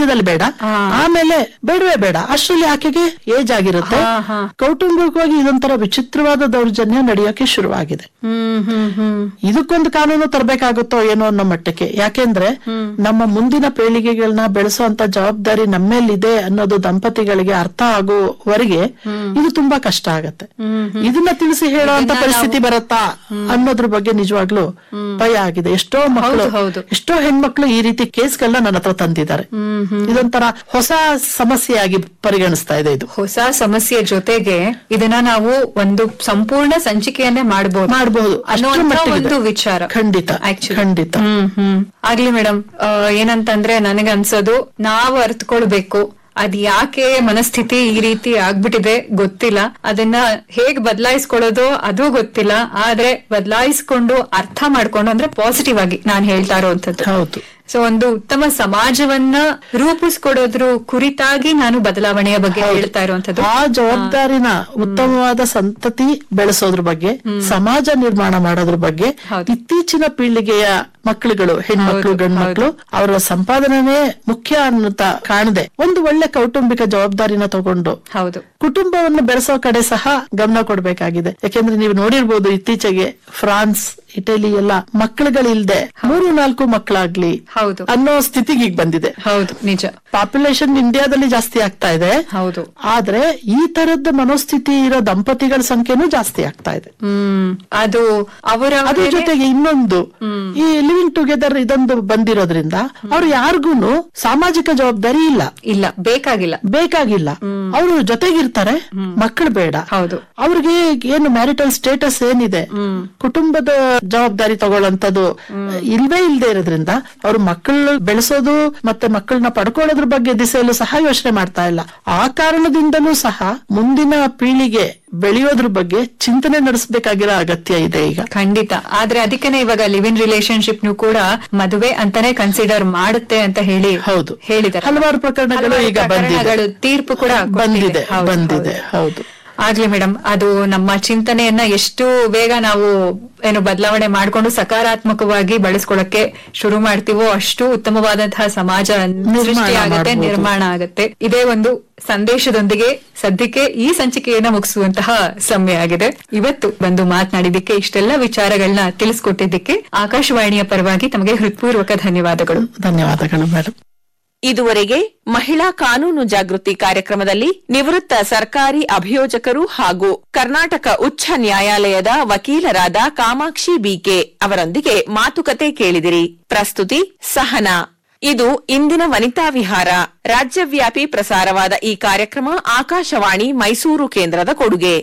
ಮಧ್ಯದಲ್ಲಿ ಬೇಡ ಆಮೇಲೆ ಬೇಡವೇ ಬೇಡ ಅಷ್ಟರಲ್ಲಿ ಆಕೆಗೆ ಏಜ್ ಆಗಿರುತ್ತೆ ಹಾ, ಹಾ. ಕೌಟುಂಬಿಕವಾಗಿ ಇದೊಂಥರ ವಿಚಿತ್ರವಾದ ದೌರ್ಜನ್ಯ ನಡೆಯೋಕೆ ಶುರುವಾಗಿದೆ ಹ್ಮ್ ಹ್ಮ್ ಹ್ಮ್ ಇದಕ್ಕೊಂದು ಕಾನೂನು ತರಬೇಕಾಗುತ್ತೋ ಏನೋ ಅನ್ನೋ ಮಟ್ಟಕ್ಕೆ ಯಾಕೆಂದ್ರೆ ನಮ್ಮ ಮುಂದಿನ ಪೀಳಿಗೆಗಳನ್ನ ಬೆಳೆಸುವಂತ ಜವಾಬ್ದಾರಿ ನಮ್ಮೇಲಿದೆ ಅನ್ನೋದು ದಂಪತಿಗಳಿಗೆ ಅರ್ಥ ಆಗುವವರೆಗೆ ಇದು ತುಂಬಾ ಕಷ್ಟ ಆಗತ್ತೆ ಇದನ್ನ ತಿಳಿಸಿ ಹೇಳುವಂತ ಪರಿಸ್ಥಿತಿ ಬರುತ್ತಾ ಅನ್ನೋದ್ರ ಬಗ್ಗೆ ನಿಜವಾಗ್ಲೂ ಭಯ ಆಗಿದೆ ಎಷ್ಟೋ ಮಕ್ಕಳು ಹೌದು, ಹೌದು. ಎಷ್ಟೋ ಹೆಣ್ಮಕ್ಳು ಈ ರೀತಿ ಕೇಸ್ಗಳನ್ನ ನನ್ನ ಹತ್ರ ತಂದಿದ್ದಾರೆ ಇದೊಂಥರ ಹೊಸ ಸಮಸ್ಯೆಯಾಗಿ ಪರಿಗಣಿಸ್ತಾ ಇದೆ ಇದು ಹೊಸ ಸಮಸ್ಯೆ ಜೊತೆಗೆ ಇದನ್ನ ನಾವು ಒಂದು ಸಂಪೂರ್ಣ ಸಂಚಿಕೆಯನ್ನೇ ಮಾಡಬಹುದು ಮಾಡಬಹುದು ಅಷ್ಟರ ಅನ್ನುವಂತ ಮಟ್ಟಿಗಿದೆ. ಒಂದು ವಿಚಾರ ಖಂಡಿತ Actually. ಖಂಡಿತ ಹ್ಮ್ ಹ್ಮ್ ಆಗ್ಲಿ ಮೇಡಮ್ ಏನಂತಂದ್ರೆ ನನಗೆ ಅನ್ಸೋದು ನಾವು ಅರ್ಥಕೊಳ್ಬೇಕು ಅದ್ ಯಾಕೆ ಮನಸ್ಥಿತಿ ಈ ರೀತಿ ಆಗ್ಬಿಟ್ಟಿದೆ ಗೊತ್ತಿಲ್ಲ ಅದನ್ನ ಹೇಗ್ ಬದಲಾಯಿಸ್ಕೊಳ್ಳೋದು ಅದು ಗೊತ್ತಿಲ್ಲ ಆದ್ರೆ ಬದಲಾಯಿಸ್ಕೊಂಡು ಅರ್ಥ ಮಾಡ್ಕೊಂಡು ಅಂದ್ರೆ ಪಾಸಿಟಿವ್ ಆಗಿ ನಾನ್ ಹೇಳ್ತಾ ಇರೋಂಥದ್ದು ಹೌದು ಸೊ ಒಂದು ಉತ್ತಮ ಸಮಾಜವನ್ನ ರೂಪಿಸ್ಕೊಡೋದ್ರ ಕುರಿತಾಗಿ ನಾನು ಬದಲಾವಣೆಯ ಬಗ್ಗೆ ಹೇಳ್ತಾ ಇರುವಂತದ್ದು ಆ ಜವಾಬ್ದಾರಿನ ಉತ್ತಮವಾದ ಸಂತತಿ ಬೆಳೆಸೋದ್ರ ಬಗ್ಗೆ ಸಮಾಜ ನಿರ್ಮಾಣ ಮಾಡೋದ್ರ ಬಗ್ಗೆ ಹೌದು. ಇತ್ತೀಚಿನ ಪೀಳಿಗೆಯ ಮಕ್ಕಳುಗಳು ಹೆಣ್ಮಕ್ಳು ಗಂಡ್ಮಕ್ಳು ಅವರ ಸಂಪಾದನೆ ಮುಖ್ಯ ಅನ್ನುತ್ತಾ ಕಾಣದೆ ಒಂದು ಒಳ್ಳೆ ಕೌಟುಂಬಿಕ ಜವಾಬ್ದಾರಿನ ತಗೊಂಡು ಹೌದು ಕುಟುಂಬವನ್ನು ಬೆಳೆಸೋ ಕಡೆ ಸಹ ಗಮನ ಕೊಡಬೇಕಾಗಿದೆ ಯಾಕೆಂದ್ರೆ ನೀವು ನೋಡಿರ್ಬೋದು ಇತ್ತೀಚೆಗೆ ಫ್ರಾನ್ಸ್ ಇಟಲಿ ಎಲ್ಲ ಮಕ್ಕಳುಗಳಿಲ್ದೆ ಮೂರು ನಾಲ್ಕು ಮಕ್ಕಳಾಗ್ಲಿ ಹೌದು ಅನ್ನೋ ಸ್ಥಿತಿಗೆ ಈಗ ಬಂದಿದೆ ಹೌದು ನಿಜ ಪಾಪ್ಯುಲೇಷನ್ ಇಂಡಿಯಾದಲ್ಲಿ ಜಾಸ್ತಿ ಆಗ್ತಾ ಇದೆ ಹೌದು ಆದ್ರೆ ಈ ತರದ ಮನೋಸ್ಥಿತಿ ಇರೋ ದಂಪತಿಗಳ ಸಂಖ್ಯೆನೂ ಜಾಸ್ತಿ ಆಗ್ತಾ ಇದೆ ಹ್ಮ್ ಅದು ಅವರ ಅದ್ರ ಜೊತೆಗೆ ಇನ್ನೊಂದು ಈ ಲಿವಿಂಗ್ ಟುಗೆದರ್ ಇದೊಂದು ಬಂದಿರೋದ್ರಿಂದ ಅವ್ರು ಯಾರಿಗೂನು ಸಾಮಾಜಿಕ ಜವಾಬ್ದಾರಿ ಇಲ್ಲ ಇಲ್ಲ ಬೇಕಾಗಿಲ್ಲ ಬೇಕಾಗಿಲ್ಲ ಅವರು ಜೊತೆಗಿರ್ತಾರೆ ಮಕ್ಕಳು ಬೇಡ ಹೌದು ಅವ್ರಿಗೆ ಏನು ಮ್ಯಾರಿಟಲ್ ಸ್ಟೇಟಸ್ ಏನಿದೆ ಕುಟುಂಬದ ಜವಾಬ್ದಾರಿ ತಗೊಳ್ಳೋಂಥದ್ದು ಇಲ್ವೇ ಇಲ್ದೇ ಇರೋದ್ರಿಂದ ಅವ್ರು ಮಕ್ಕಳು ಬೆಳೆಸೋದು ಮತ್ತೆ ಮಕ್ಕಳನ್ನ ಪಡ್ಕೊಳ್ಳೋದ್ರ ಬಗ್ಗೆ ದಿಸೆಯಲ್ಲೂ ಸಹ ಯೋಚನೆ ಮಾಡ್ತಾ ಇಲ್ಲ ಆ ಕಾರಣದಿಂದಲೂ ಸಹ ಮುಂದಿನ ಪೀಳಿಗೆ ಬೆಳೆಯೋದ್ರ ಬಗ್ಗೆ ಚಿಂತನೆ ನಡೆಸಬೇಕಾಗಿರೋ ಅಗತ್ಯ ಇದೆ ಈಗ ಖಂಡಿತ ಆದ್ರೆ ಅದಕ್ಕೇನೆ ಇವಾಗ ಲಿವ್ ಇನ್ ರಿಲೇಶನ್ಶಿಪ್ ನು ಕೂಡ ಮದುವೆ ಅಂತಾನೆ ಕನ್ಸಿಡರ್ ಮಾಡುತ್ತೆ ಅಂತ ಹೇಳಿ ಹೌದು ಹೇಳಿದ್ದಾರೆ ಹಲವಾರು ಪ್ರಕರಣಗಳು ಹಲವಾರು ಈಗ ಬಂದಿದೆ ಪ್ರಕರಣಗಳು ತೀರ್ಪು ಕೂಡ ಕೊಟ್ಟಿದೆ. ಬಂದಿದೆ ಹೌದು, ಬಂದಿದೆ ಹೌದು ಆಗ್ಲಿ ಮೇಡಮ್ ಅದು ನಮ್ಮ ಚಿಂತನೆಯನ್ನ ಎಷ್ಟು ಬೇಗ ನಾವು ಏನು ಬದಲಾವಣೆ ಮಾಡ್ಕೊಂಡು ಸಕಾರಾತ್ಮಕವಾಗಿ ಬಳಸ್ಕೊಳಕ್ಕೆ ಶುರು ಮಾಡ್ತೀವೋ ಅಷ್ಟು ಉತ್ತಮವಾದಂತಹ ಸಮಾಜ ಸೃಷ್ಟಿಯಾಗತ್ತೆ ಮಾಡ್ಬೋದು. ನಿರ್ಮಾಣ ಆಗತ್ತೆ ಇದೇ ಒಂದು ಸಂದೇಶದೊಂದಿಗೆ ಸದ್ಯಕ್ಕೆ ಈ ಸಂಚಿಕೆಯನ್ನ ಮುಗಿಸುವಂತಹ ಸಮಯ ಆಗಿದೆ ಇವತ್ತು ಬಂದು ಮಾತನಾಡಿದ್ದಕ್ಕೆ ಇಷ್ಟೆಲ್ಲ ವಿಚಾರಗಳನ್ನ ತಿಳಿಸ್ಕೊಟ್ಟಿದ್ದಕ್ಕೆ ಆಕಾಶವಾಣಿಯ ಪರವಾಗಿ ತಮಗೆ ಹೃತ್ಪೂರ್ವಕ ಧನ್ಯವಾದಗಳು ಧನ್ಯವಾದಗಳು ಮೇಡಮ್ ಇದುವರೆಗೆ ಮಹಿಳಾ ಕಾನೂನು ಜಾಗೃತಿ ಕಾರ್ಯಕ್ರಮದಲ್ಲಿ ನಿವೃತ್ತ ಸರ್ಕಾರಿ ಅಭಿಯೋಜಕರು ಹಾಗೂ ಕರ್ನಾಟಕ ಉಚ್ಚ ನ್ಯಾಯಾಲಯದ ವಕೀಲರಾದ ಕಾಮಾಕ್ಷಿ ಬಿಕೆ ಅವರೊಂದಿಗೆ ಮಾತುಕತೆ ಕೇಳಿದಿರಿ ಪ್ರಸ್ತುತಿ ಸಹನಾ ಇದು ಇಂದಿನ ವನಿತಾ ವಿಹಾರ ರಾಜ್ಯವ್ಯಾಪಿ ಪ್ರಸಾರವಾದ ಈ ಕಾರ್ಯಕ್ರಮ ಆಕಾಶವಾಣಿ ಮೈಸೂರು ಕೇಂದ್ರದ ಕೊಡುಗೆ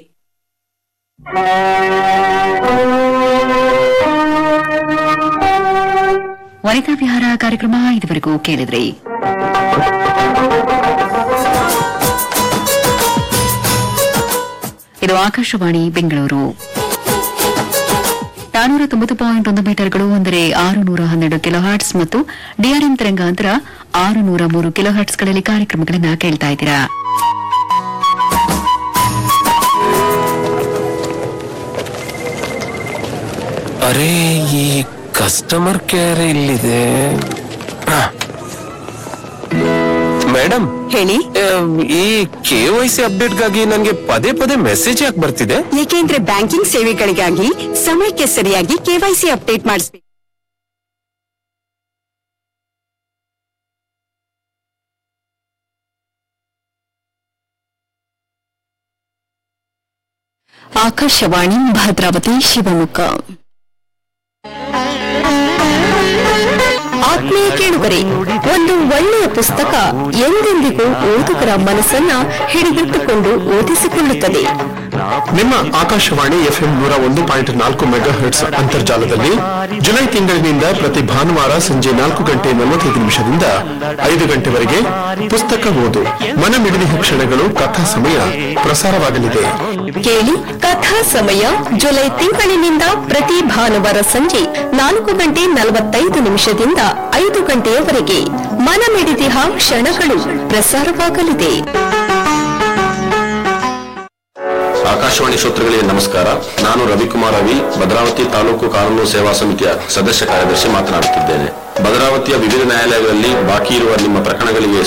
ವನಿತಾ ವಿಹಾರ ಕಾರ್ಯಕ್ರಮ ಇದುವರೆಗೂ ಕೇಳಿದ್ರಿ ಇದು ಆಕಾಶವಾಣಿ ಬೆಂಗಳೂರು ನಾನೂರ ತೊಂಬತ್ತು ಪಾಯಿಂಟ್ ಒಂದು ಮೀಟರ್ಗಳು ಅಂದರೆ ಆರು ನೂರ ಹನ್ನೆರಡು ಕಿಲೋ ಹರ್ಟ್ಸ್ ಮತ್ತು ಡಿಆರ್ಎಂ ತರಂಗಾಂತರ ಆರು ನೂರ ಮೂರು ಕಿಲೋ ಹರ್ಟ್ಸ್ಗಳಲ್ಲಿ ಕಾರ್ಯಕ್ರಮಗಳನ್ನ ಕೇಳ್ತಾ ಇದ್ದೀರಾ ಅರೆ ಈ ಕಸ್ಟಮರ್ ಕೇರ್ ಇಲ್ಲಿದೆ ಆ. ಮೇಡಮ್ ಹೇಳಿ ಆಮ್, ಈ ಕೆ ವೈ ಸಿ ಅಪ್ಡೇಟ್ಗಾಗಿ ನನಗೆ ಪದೇ ಪದೇ ಮೆಸೇಜ್ ಯಾಕೆ ಬರ್ತಿದೆ ಏಕೆಂದ್ರೆ ಬ್ಯಾಂಕಿಂಗ್ ಸೇವೆಗಳಿಗಾಗಿ ಸಮಯಕ್ಕೆ ಸರಿಯಾಗಿ ಕೆವೈಸಿ ಅಪ್ಡೇಟ್ ಮಾಡಿಸಬೇಕು ಆಕಾಶವಾಣಿ ಭದ್ರಾವತಿ ಶಿವಮೊಗ್ಗ ಆತ್ಮೀಯ ಕೇಳುಗರೆ ಒಂದು ಒಳ್ಳೆಯ ಪುಸ್ತಕ ಎಂದೆಂದಿಗೂ ಓದುಗರ ಮನಸ್ಸನ್ನ ಹಿಡಿದಿಟ್ಟುಕೊಂಡು ಓದಿಸಿಕೊಳ್ಳುತ್ತದೆ ನಿಮ್ಮ ಆಕಾಶವಾಣಿ ಎಫ್ಎಂ ನೂರ ಒಂದು ಪಾಯಿಂಟ್ ನಾಲ್ಕು ಮೆಗಾ ಹರ್ಟ್ಸ್ ಅಂತರ್ಜಾಲದಲ್ಲಿ ಜುಲೈ ತಿಂಗಳಿನಿಂದ ಪ್ರತಿ ಭಾನುವಾರ ಸಂಜೆ ನಾಲ್ಕು ಗಂಟೆ ನಲವತ್ತೈದು ನಿಮಿಷದಿಂದ ಐದು ಗಂಟೆವರೆಗೆ ಪುಸ್ತಕ ಓದು ಮನಮಿಡಿದ ಕ್ಷಣಗಳು ಕಥಾ ಸಮಯ ಪ್ರಸಾರವಾಗಲಿದೆ ಕೇಳಿ ಕಥಾ ಸಮಯ ಜುಲೈ ತಿಂಗಳಿನಿಂದ ಪ್ರತಿ ಭಾನುವಾರ ಸಂಜೆ ನಾಲ್ಕು ಗಂಟೆ ನಲವತ್ತೈದು ನಿಮಿಷದಿಂದ ಐದು ಗಂಟೆಯವರೆಗೆ ಮನಮಿಡಿದಿಹ ಕ್ಷಣಗಳು ಪ್ರಸಾರವಾಗಲಿದೆ ಆಕಾಶವಾಣಿ ಶ್ರೋತೃಗಳಿಗೆ ನಮಸ್ಕಾರ ನಾನು ರವಿಕುಮಾರ್ ರವಿ ಭದ್ರಾವತಿ ತಾಲೂಕು ಕಾನೂನು ಸೇವಾ ಸಮಿತಿಯ ಸದಸ್ಯ ಕಾರ್ಯದರ್ಶಿ ಮಾತನಾಡುತ್ತಿದ್ದೇನೆ ಭದ್ರಾವತಿಯ ವಿವಿಧ ನ್ಯಾಯಾಲಯಗಳಲ್ಲಿ ಬಾಕಿ ಇರುವ ನಿಮ್ಮ ಪ್ರಕರಣಗಳಿಗೆ